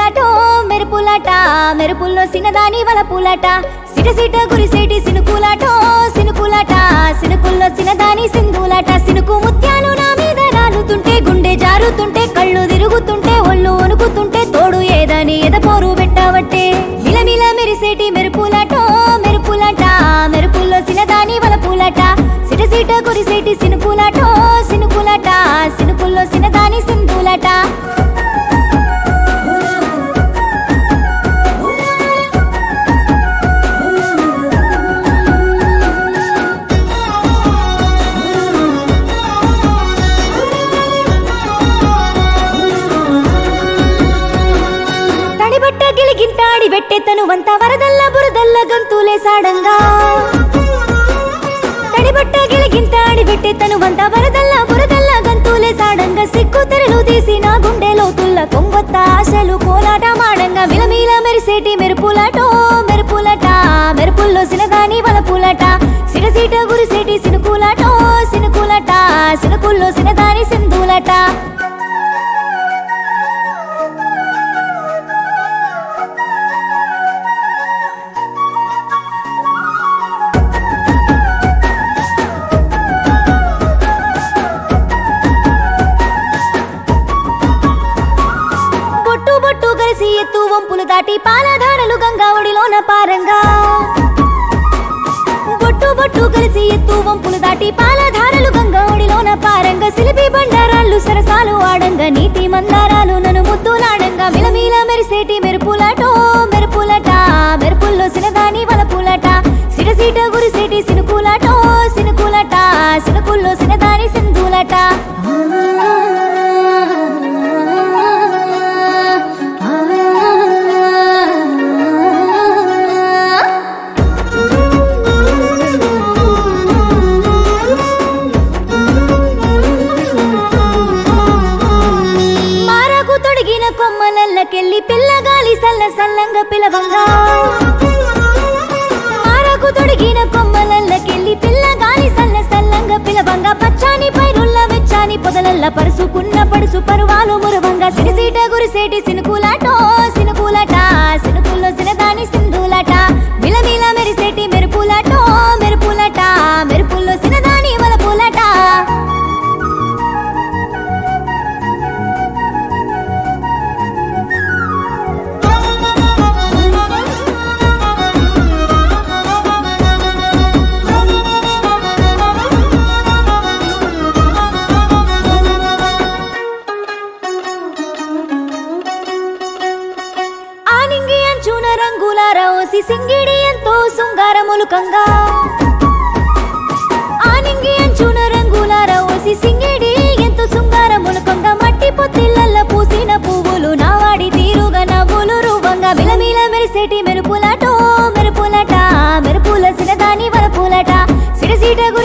మెరుపులాటో మెరుపులాట మెరుపుల్లో సినదాని వల పూలాట సిట సిట గురిసేటి సినుకులాటో సినుకులాట సినుకుల్లో సినదాని సింధులాట సినుకు ముత్యాలు నా మీద రాలుతుంటే గుండె జారుతుంటే కళ్ళు తిరుగుతుంటే ఒళ్ళు వణుకుతుంటే తోడు ఏదని ఎదపోరు పెట్టవట్టే మిలమిల మెరిసేటి మెరుపులాటో మెరుపులాట మెరుపుల్లో సినదాని వల పూలాట సిట సిట గురిసేటి సినుకులాటో సినుకులాట సినుకుల్లో సినదాని సింధులాట తడిబట్ట గిలిగింతాడి వెట్టెతను వంత వరదల్ల బురదల్ల గంతులే సాడంగా తడిబట్ట గిలిగింతాడి వెట్టెతను వంత వరదల్ల బురదల్ల గంతులే సాడంగా సిక్కు తెరలు తీసి నా గుండె లోతుల్ల కొంగొత్త ఆశలు కోలాట మాడంగా మిలమీల మెరిసేటి మెరుపులాటో మెరుపులట మెరుపుల్లో సినదాని వలపులట సిరసీట గురిసేటి సినుకులాటో సినుకులట సినుకుల్లో సినదాని సింధులట బొట్టు బొట్టు కలిసి ఎత్తు వంపులు దాటి పాలధారలు గంగా ఒడిలోన పారంగా బొట్టు బొట్టు కలిసి ఎత్తు వంపులు దాటి పాలధారలు గంగా ఒడిలోన పారంగా సిలిపి బండారాళ్ళు సరసాలు ఆడంగా నీటి మందారాలు నన్ను ముద్దులాడంగా మిలమీల మెరిసేటి మెరుపులాటో మెరుపులట మెరుపుల్లో సినదాని వలపులట సిడసీట గురిసేటి సినుకులాటో సినుకులట సినుకుల్లో సినదాని సింధులట మారకు తొడిగిన కొమ్మలల్లకెళ్ళి పిల్లగాలి సల్ల సల్లంగా పిలవంగా మారకు తొడిగిన కొమ్మలల్లకెళ్ళి పిల్లగాలి సల్ల సల్లంగా పిలవంగా పచ్చాని పైరుల్ల వెచ్చాని పొదలల్ల పరుసుకున్న పడుసు పరువాలు మురువంగా సిరిసీట గురిసేటి సినుకులాటో సినుకులాట సినుకుల్లో సినదాని సింధులాట మిలమిల మెరిసేటి మెరుపులాటో మెరుపులాట మెరుపుల్లో సినదాని వలపులాట ఆనింగి అంచున రంగుల రోసి సింగిడి ఎంతో శృంగారములుకంగా ఆనింగి అంచున రంగుల రోసి సింగిడి ఎంతో శృంగారములుకంగా మట్టి పొత్తిళ్ళల్ల పూసిన పువ్వులు నావాడి తీరుగా నవ్వులు రూపంగా మిలమిల మెరిసేటి మెరుపులాటో మెరుపులట మెరుపుల సినదాని వరపులట సిడసీట గురి